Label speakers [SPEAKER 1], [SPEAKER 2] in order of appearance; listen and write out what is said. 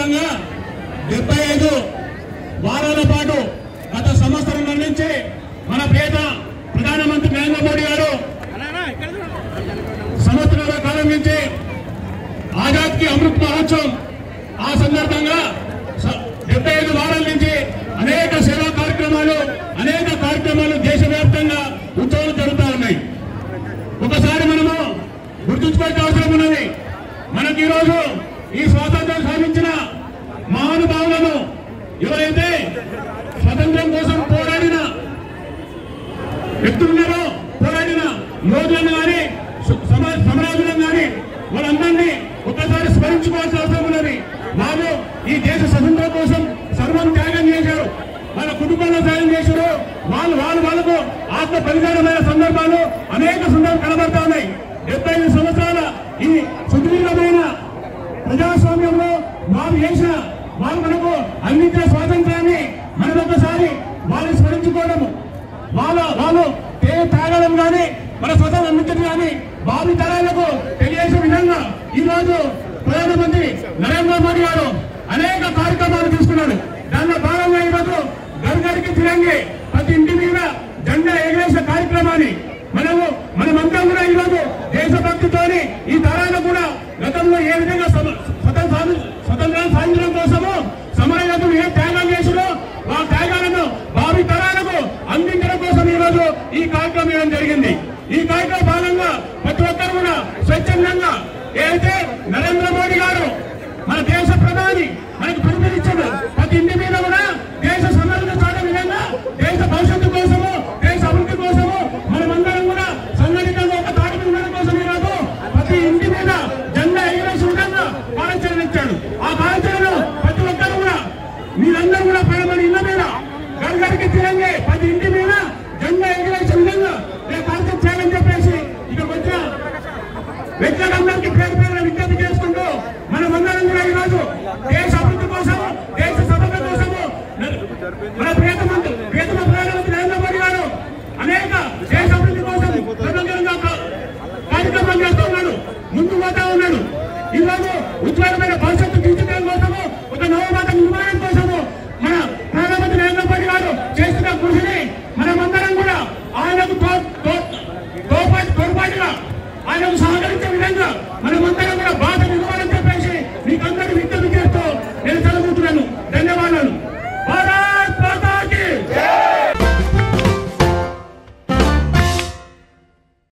[SPEAKER 1] భాగంగా డెబ్బై ఐదు వారాల పాటు గత సంవత్సరం నుంచి మన ప్రియత ప్రధానమంత్రి నరేంద్ర మోడీ గారు సంవత్సరాల కాలం నుంచి ఆజాద్ కి అమృత్ మహోత్సవం ఆ సందర్భంగా స- డెబ్బై ఐదు వారాల నుంచి అనేక సేవా కార్యక్రమాలు అనేక కార్యక్రమాలు దేశవ్యాప్తంగా ఉత్సవాలు జరుగుతూ ఉన్నాయి ఒకసారి మనము గుర్తుంచుకోవాల్సిన అవసరం ఉన్నది మనకి ఈరోజు ఈ స్వాతంత్రం సాధించిన మహానుభావులను ఎవరైతే స్వతంత్రం కోసం పోరాడిన వ్యక్తులున్నారో పోరాడిన యోధులను కానీ సమరాజులను కానీ వాళ్ళందరినీ ఒక్కసారి స్మరించుకోవాల్సిన అవసరం ఉన్నది వాళ్ళు ఈ దేశ స్వతంత్రం కోసం సర్వం త్యాగం చేశారు వాళ్ళ కుటుంబంలో త్యాగం చేశారు వాళ్ళు వాళ్ళు వాళ్ళకు ఆత్మ బలిదానమైన సందర్భాలు అనేక సందర్భాలు కనబడతా ఉన్నాయి డెబ్బై ఐదు సంవత్సరాల ఈ సుదీర్ఘమైన ప్రజాస్వామ్యంలో వారు చేసిన వారు మనకు అందించిన స్వాతంత్రాన్ని మనం ఒకసారి వాళ్ళు స్మరించుకోవడము వాళ్ళ వాళ్ళు తే తాగడం కానీ మన స్వతంత్రం అందించడం కానీ భావి తరాలకు తెలియజేసే విధంగా ఈ రోజు ప్రధానమంత్రి నరేంద్ర మోడీ గారు అనేక కార్యక్రమాలు తీసుకున్నాడు దానిలో భాగంగా ఈరోజు గర్గడికి తిరంగి ప్రతి ఇంటి మీద జెండా ఎగరేసే కార్యక్రమాన్ని మనము మనమంతా కూడా ఈరోజు దేశభక్తితోని ఈ తరాలు కూడా గతంలో ఏ విధంగా సమ- స్వతంత్ర సాధి- స్వతంత్రాన్ని సాధించడం కోసము సమరయోధులు ఏ త్యాగాలు చేసినో ఆ త్యాగాలను భావి తరాలకు అందించడం కోసం ఈ రోజు ఈ కార్యక్రమం చేయడం జరిగింది ఈ కార్యక్రమం భాగంగా ప్రతి ఒక్కరు కూడా స్వచ్ఛందంగా ఏదైతే నరేంద్ర మోడీ గారు మన దేశ ప్రధాని మనకు పిలుపునిచ్చాడు ప్రతి ఇంటి మీద కూడా దేశ సమర్థన చాటే విధంగా దేశ భవిష్యత్తు కోసము దేశ అభివృద్ధి కోసము మనమందరం కూడా సంఘటితంగా ఒక తాటి మీద ఉండడం కోసం ఈరోజు ప్రతి ఇంటి మీద జెండా ఎగిరేసి విధంగా కార్యాచరణ ఇచ్చాడు ఆ కార్యాచరణ ప్రతి ఒక్కరు కూడా మీరందరూ కూడా పైన ఇళ్ళ మీద గడిగడికి తిరంగే ప్రతి ఇంటి మీద జెండా ఎగిరేసే విధంగా రేపు కార్యక్రమం చేయాలని చెప్పేసి ఇక్కడికి వచ్చిన వ్యక్తులందరికీ పేరు